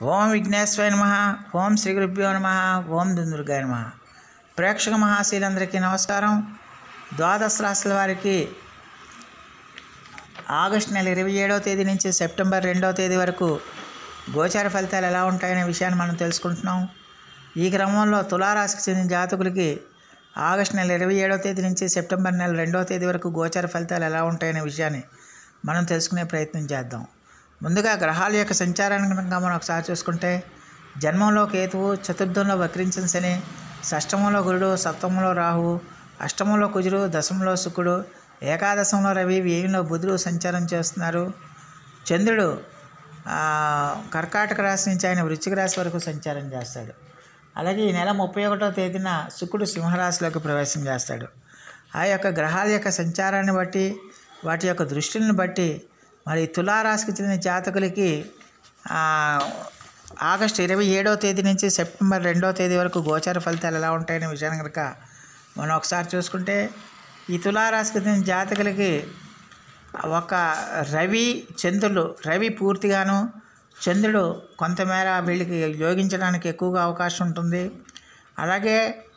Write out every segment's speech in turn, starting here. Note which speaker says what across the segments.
Speaker 1: ఓం విఘ్నేశ్వర నమ ఓం శ్రీ గురుభ్యో నమ ఓం దుందుర్గాయ నమ ప్రేక్షక మహాశీలందరికీ నమస్కారం ద్వాదశ రాశుల వారికి ఆగస్టు నెల ఇరవై ఏడవ తేదీ నుంచి సెప్టెంబర్ రెండవ తేదీ వరకు గోచార ఫలితాలు ఎలా ఉంటాయనే విషయాన్ని మనం తెలుసుకుంటున్నాం ఈ క్రమంలో తులారాశికి చెందిన జాతకులకి ఆగస్టు నెల ఇరవై ఏడవ తేదీ నుంచి సెప్టెంబర్ నెల రెండవ తేదీ వరకు గోచార ఫలితాలు ఎలా ఉంటాయనే విషయాన్ని మనం తెలుసుకునే ప్రయత్నం చేద్దాం ముందుగా గ్రహాల యొక్క సంచారాన్ని కనుక మనం ఒకసారి చూసుకుంటే జన్మంలో కేతువు చతుర్థంలో వక్రించిన శని షష్టమంలో గురుడు సప్తమంలో రాహువు అష్టమంలో కుజుడు దశమంలో శుక్రుడు ఏకాదశంలో రవి వ్యయంలో బుధుడు సంచారం చేస్తున్నారు చంద్రుడు ఆ, కర్కాటక రాశి నుంచి ఆయన వృశ్చిక రాశి వరకు సంచారం చేస్తాడు అలాగే ఈ నెల ముప్పై ఒకటో తేదీన శుక్రుడు సింహరాశిలోకి ప్రవేశం చేస్తాడు ఆ యొక్క గ్రహాల యొక్క సంచారాన్ని బట్టి వాటి యొక్క దృష్టిని బట్టి మరి తులారాశికి చెందిన జాతకులకి ఆ, ఆగస్టు ఇరవై ఏడవ తేదీ నుంచి సెప్టెంబర్ రెండవ తేదీ వరకు గోచార ఫలితాలు ఎలా ఉంటాయనే విషయాన్ని కనుక మనం ఒకసారి చూసుకుంటే ఈ తులారాశికి చెందిన జాతకులకి ఒక రవి చంద్రుడు రవి పూర్తిగాను చంద్రుడు కొంతమేర వీళ్ళకి యోగించడానికి ఎక్కువగా అవకాశం ఉంటుంది అలాగే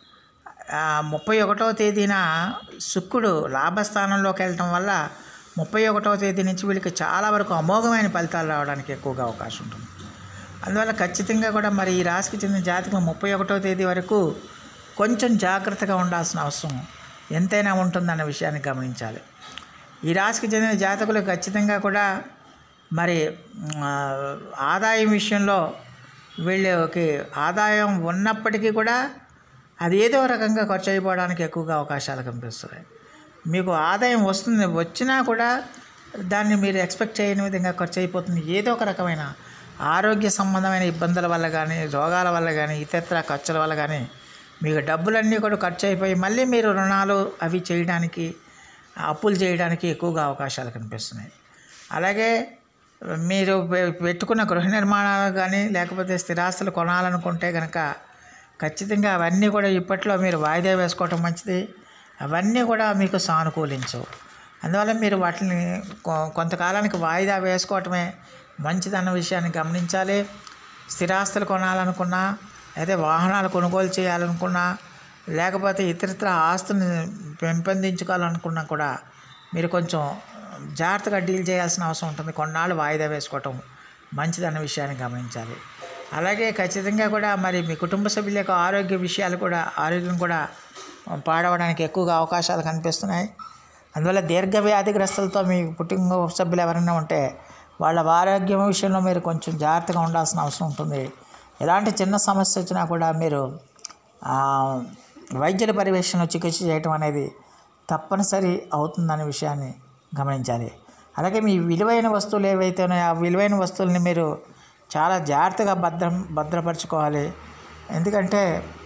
Speaker 1: ఆ, ముప్పై ఒకటవ తేదీన శుక్రుడు లాభస్థానంలోకి వెళ్ళటం వల్ల ముప్పై ఒకటవ తేదీ నుంచి వీళ్ళకి చాలా వరకు అమోఘమైన ఫలితాలు రావడానికి ఎక్కువగా అవకాశం ఉంటుంది అందువల్ల ఖచ్చితంగా కూడా మరి ఈ రాశికి చెందిన జాతకం ముప్పై ఒకటవ తేదీ వరకు కొంచెం జాగ్రత్తగా ఉండాల్సిన అవసరం ఎంతైనా ఉంటుందన్న విషయాన్ని గమనించాలి ఈ రాశికి చెందిన జాతకులు ఖచ్చితంగా కూడా మరి ఆ, ఆదాయం విషయంలో వీళ్ళకి ఆదాయం ఉన్నప్పటికీ కూడా అది ఏదో రకంగా ఖర్చు అయిపోవడానికి ఎక్కువగా అవకాశాలు కనిపిస్తున్నాయి మీకు ఆదాయం వస్తుంది వచ్చినా కూడా దాన్ని మీరు ఎక్స్పెక్ట్ చేయని విధంగా ఖర్చు అయిపోతుంది ఏదో ఒక రకమైన ఆరోగ్య సంబంధమైన ఇబ్బందుల వల్ల కానీ రోగాల వల్ల కానీ ఇతరత్ర ఖర్చుల వల్ల కానీ మీకు డబ్బులన్నీ కూడా ఖర్చు అయిపోయి మళ్ళీ మీరు రుణాలు అవి చేయడానికి అప్పులు చేయడానికి ఎక్కువగా అవకాశాలు కనిపిస్తున్నాయి అలాగే మీరు పె- పెట్టుకున్న గృహ నిర్మాణాలు కానీ లేకపోతే స్థిరాస్తులు కొనాలనుకుంటే కనుక ఖచ్చితంగా అవన్నీ కూడా ఇప్పట్లో మీరు వాయిదా వేసుకోవటం మంచిది అవన్నీ కూడా మీకు సానుకూలించవు అందువల్ల మీరు వాటిని కొ- కొంతకాలానికి వాయిదా వేసుకోవటమే మంచిదన్న విషయాన్ని గమనించాలి స్థిరాస్తులు కొనాలనుకున్నా అయితే వాహనాలు కొనుగోలు చేయాలనుకున్నా లేకపోతే ఇతరత్ర ఆస్తుని పెంపొందించుకోవాలనుకున్నా కూడా మీరు కొంచెం జాగ్రత్తగా డీల్ చేయాల్సిన అవసరం ఉంటుంది కొన్నాళ్ళు వాయిదా వేసుకోవటం మంచిదన్న విషయాన్ని గమనించాలి అలాగే ఖచ్చితంగా కూడా మరి మీ కుటుంబ సభ్యుల యొక్క ఆరోగ్య విషయాలు కూడా ఆరోగ్యం కూడా పాడవడానికి ఎక్కువగా అవకాశాలు కనిపిస్తున్నాయి అందువల్ల దీర్ఘ వ్యాధిగ్రస్తులతో మీ కుటుంబ సభ్యులు ఎవరైనా ఉంటే వాళ్ళ ఆరోగ్యం విషయంలో మీరు కొంచెం జాగ్రత్తగా ఉండాల్సిన అవసరం ఉంటుంది ఎలాంటి చిన్న సమస్య వచ్చినా కూడా మీరు ఆ, వైద్యుల పర్యవేక్షణలో చికిత్స చేయటం అనేది తప్పనిసరి అవుతుందనే విషయాన్ని గమనించాలి అలాగే మీ విలువైన వస్తువులు ఏవైతే ఉన్నాయో ఆ విలువైన వస్తువుల్ని మీరు చాలా జాగ్రత్తగా భద్రం భద్రపరచుకోవాలి ఎందుకంటే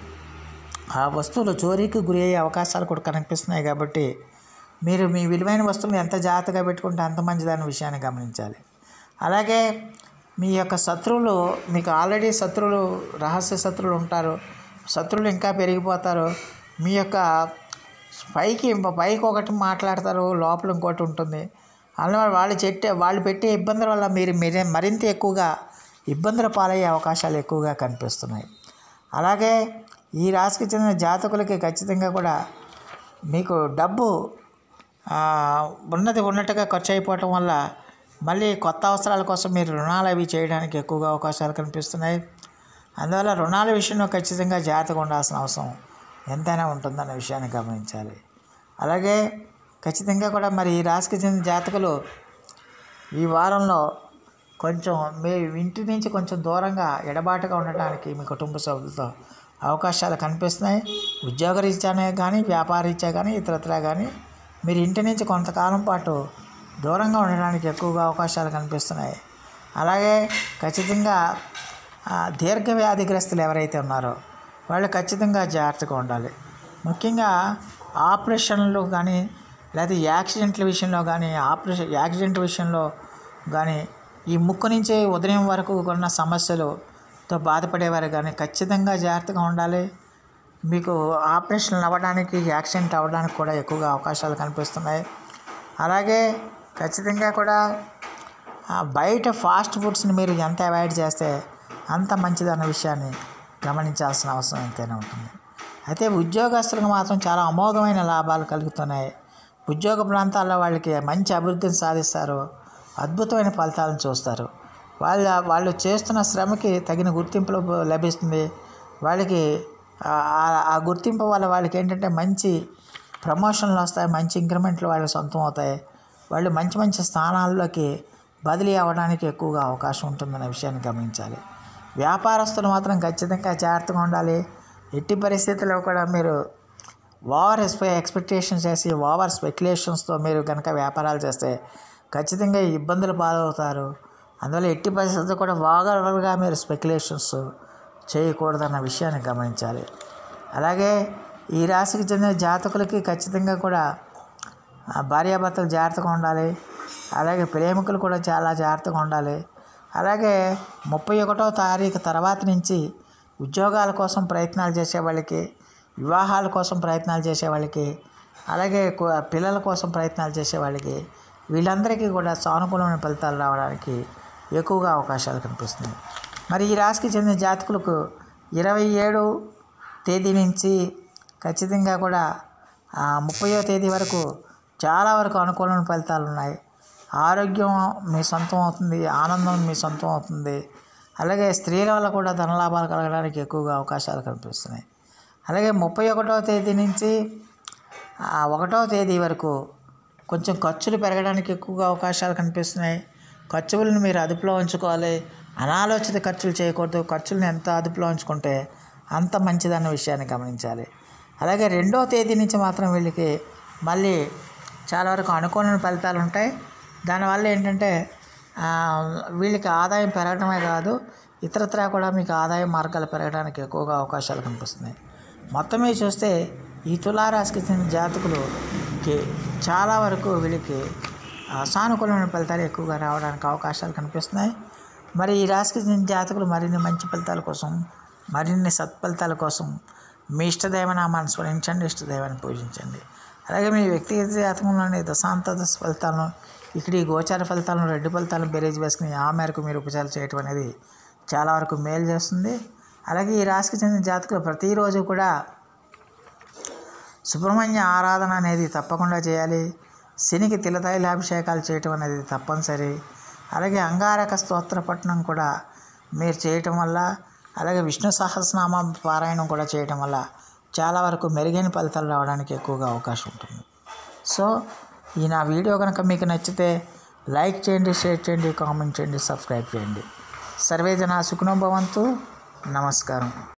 Speaker 1: ఆ వస్తువులు చోరీకి గురి అయ్యే అవకాశాలు కూడా కనిపిస్తున్నాయి కాబట్టి మీరు మీ విలువైన వస్తువులను ఎంత జాగ్రత్తగా పెట్టుకుంటే అంత మంచిదన్న విషయాన్ని గమనించాలి అలాగే మీ యొక్క శత్రువులు మీకు ఆల్రెడీ శత్రువులు రహస్య శత్రువులు ఉంటారు శత్రువులు ఇంకా పెరిగిపోతారు మీ యొక్క పైకి పైకి ఒకటి మాట్లాడతారు లోపల ఇంకోటి ఉంటుంది అందువల్ల వాళ్ళు చెట్టే వాళ్ళు పెట్టే ఇబ్బందుల వల్ల మీరు మీరే మరింత ఎక్కువగా ఇబ్బందుల పాలయ్యే అవకాశాలు ఎక్కువగా కనిపిస్తున్నాయి అలాగే ఈ రాశికి చెందిన జాతకులకి ఖచ్చితంగా కూడా మీకు డబ్బు ఆ, ఉన్నది ఉన్నట్టుగా ఖర్చు అయిపోవటం వల్ల మళ్ళీ కొత్త అవసరాల కోసం మీరు రుణాలు అవి చేయడానికి ఎక్కువగా అవకాశాలు కనిపిస్తున్నాయి అందువల్ల రుణాల విషయంలో ఖచ్చితంగా జాగ్రత్తగా ఉండాల్సిన అవసరం ఎంతైనా ఉంటుందన్న విషయాన్ని గమనించాలి అలాగే ఖచ్చితంగా కూడా మరి ఈ రాశికి చెందిన జాతకులు ఈ వారంలో కొంచెం మీ ఇంటి నుంచి కొంచెం దూరంగా ఎడబాటుగా ఉండటానికి మీ కుటుంబ సభ్యులతో అవకాశాలు కనిపిస్తున్నాయి ఉద్యోగరీత్యానే కానీ వ్యాపారరీత్యా కానీ ఇతరత్రా కానీ మీరు ఇంటి నుంచి కొంతకాలం పాటు దూరంగా ఉండడానికి ఎక్కువగా అవకాశాలు కనిపిస్తున్నాయి అలాగే ఖచ్చితంగా ఆ, దీర్ఘ వ్యాధిగ్రస్తులు ఎవరైతే ఉన్నారో వాళ్ళు ఖచ్చితంగా జాగ్రత్తగా ఉండాలి ముఖ్యంగా ఆపరేషన్లు కానీ లేదా యాక్సిడెంట్ల విషయంలో కానీ ఆపరేషన్ యాక్సిడెంట్ విషయంలో కానీ ఈ ముక్కు నుంచి ఉదయం వరకు ఉన్న సమస్యలతో బాధపడేవారు కానీ ఖచ్చితంగా జాగ్రత్తగా ఉండాలి మీకు ఆపరేషన్లు అవ్వడానికి యాక్సిడెంట్ అవ్వడానికి కూడా ఎక్కువగా అవకాశాలు కనిపిస్తున్నాయి అలాగే ఖచ్చితంగా కూడా ఆ, బయట ఫాస్ట్ ఫుడ్స్ని మీరు ఎంత అవాయిడ్ చేస్తే అంత మంచిదన్న విషయాన్ని గమనించాల్సిన అవసరం ఎంతైనా ఉంటుంది అయితే ఉద్యోగస్తులకు మాత్రం చాలా అమోఘమైన లాభాలు కలుగుతున్నాయి ఉద్యోగ ప్రాంతాల్లో వాళ్ళకి మంచి అభివృద్ధిని సాధిస్తారు అద్భుతమైన ఫలితాలను చూస్తారు వాళ్ళ వాళ్ళు చేస్తున్న శ్రమకి తగిన గుర్తింపు లభ- లభిస్తుంది వాళ్ళకి ఆ- ఆ- ఆ గుర్తింపు వల్ల వాళ్ళకి ఏంటంటే మంచి ప్రమోషన్లు వస్తాయి మంచి ఇంక్రిమెంట్లు వాళ్ళకి సొంతం అవుతాయి వాళ్ళు మంచి మంచి స్థానాల్లోకి బదిలీ అవ్వడానికి ఎక్కువగా అవకాశం ఉంటుందనే విషయాన్ని గమనించాలి వ్యాపారస్తులు మాత్రం ఖచ్చితంగా జాగ్రత్తగా ఉండాలి ఎట్టి పరిస్థితుల్లో కూడా మీరు ఓవర్ ఎక్స్పెక్టేషన్స్ చేసి ఓవర్ స్పెక్యులేషన్స్తో మీరు కనుక వ్యాపారాలు చేస్తే ఖచ్చితంగా ఇబ్బందులు పాలవుతారు అందువల్ల ఎట్టి పరిస్థితుల్లో కూడా ఓవర్గా మీరు స్పెక్యులేషన్స్ చేయకూడదన్న విషయాన్ని గమనించాలి అలాగే ఈ రాశికి చెందిన జాతకులకి ఖచ్చితంగా కూడా ఆ భార్యాభర్తలు జాగ్రత్తగా ఉండాలి అలాగే ప్రేమికులు కూడా చాలా జాగ్రత్తగా ఉండాలి అలాగే ముప్పై ఒకటో తారీఖు తర్వాత నుంచి ఉద్యోగాల కోసం ప్రయత్నాలు చేసే వాళ్ళకి వివాహాల కోసం ప్రయత్నాలు చేసే వాళ్ళకి అలాగే కు- పిల్లల కోసం ప్రయత్నాలు చేసే వాళ్ళకి వీళ్ళందరికీ కూడా సానుకూలమైన ఫలితాలు రావడానికి ఎక్కువగా అవకాశాలు కనిపిస్తున్నాయి మరి ఈ రాశికి చెందిన జాతకులకు ఇరవై ఏడు తేదీ నుంచి ఖచ్చితంగా కూడా ఆ, ముప్పయో తేదీ వరకు చాలా వరకు అనుకూలమైన ఫలితాలు ఉన్నాయి ఆరోగ్యం మీ సొంతం అవుతుంది ఆనందం మీ సొంతం అవుతుంది అలాగే స్త్రీల వల్ల కూడా ధనలాభాలు కలగడానికి ఎక్కువగా అవకాశాలు కనిపిస్తున్నాయి అలాగే ముప్పై ఒకటవ తేదీ నుంచి ఆ, ఒకటవ తేదీ వరకు కొంచెం ఖర్చులు పెరగడానికి ఎక్కువగా అవకాశాలు కనిపిస్తున్నాయి ఖర్చులను మీరు అదుపులో ఉంచుకోవాలి అనాలోచిత ఖర్చులు చేయకూడదు ఖర్చులను ఎంత అదుపులో ఉంచుకుంటే అంత మంచిదన్న విషయాన్ని గమనించాలి అలాగే రెండవ తేదీ నుంచి మాత్రం వీళ్ళకి మళ్ళీ చాలా వరకు అనుకూలమైన ఫలితాలు ఉంటాయి దానివల్ల ఏంటంటే ఆ, వీళ్ళకి ఆదాయం పెరగడమే కాదు ఇతరత్రా కూడా మీకు ఆదాయ మార్గాలు పెరగడానికి ఎక్కువగా అవకాశాలు కనిపిస్తున్నాయి మొత్తం మీద చూస్తే ఈ తులారాశికి చెందిన జాతకులుకి చాలా వరకు వీళ్ళకి ఆ, సానుకూలమైన ఫలితాలు ఎక్కువగా రావడానికి అవకాశాలు కనిపిస్తున్నాయి మరి ఈ రాశికి చెందిన జాతకులు మరిన్ని మంచి ఫలితాల కోసం మరిన్ని సత్ఫలితాల కోసం మీ ఇష్టదైవనామాన్ని స్మరించండి ఇష్టదైవాన్ని పూజించండి అలాగే మీ వ్యక్తిగత జాతకంలోని దశాంత దశ ఫలితాలను ఇక్కడ ఈ గోచార ఫలితాలను రెడ్డి ఫలితాలను బేరేజ్ వేసుకుని ఆ మేరకు మీరు ఉపచారాలు చేయటం అనేది చాలా వరకు మేలు చేస్తుంది అలాగే ఈ రాశికి చెందిన జాతకులు ప్రతిరోజు కూడా సుబ్రహ్మణ్య ఆరాధన అనేది తప్పకుండా చేయాలి శనికి తిలతైలాభిషేకాలు చేయటం అనేది తప్పనిసరి అలాగే అంగారక స్తోత్ర పఠనం కూడా మీరు చేయటం వల్ల అలాగే విష్ణు సహస్రనామ పారాయణం కూడా చేయటం వల్ల చాలా వరకు మెరుగైన ఫలితాలు రావడానికి ఎక్కువగా అవకాశం ఉంటుంది సో ఈ నా వీడియో కనుక మీకు నచ్చితే లైక్ చేయండి షేర్ చేయండి కామెంట్ చేయండి సబ్స్క్రైబ్ చేయండి సర్వే జన సుఖనోభవంతు నమస్కారం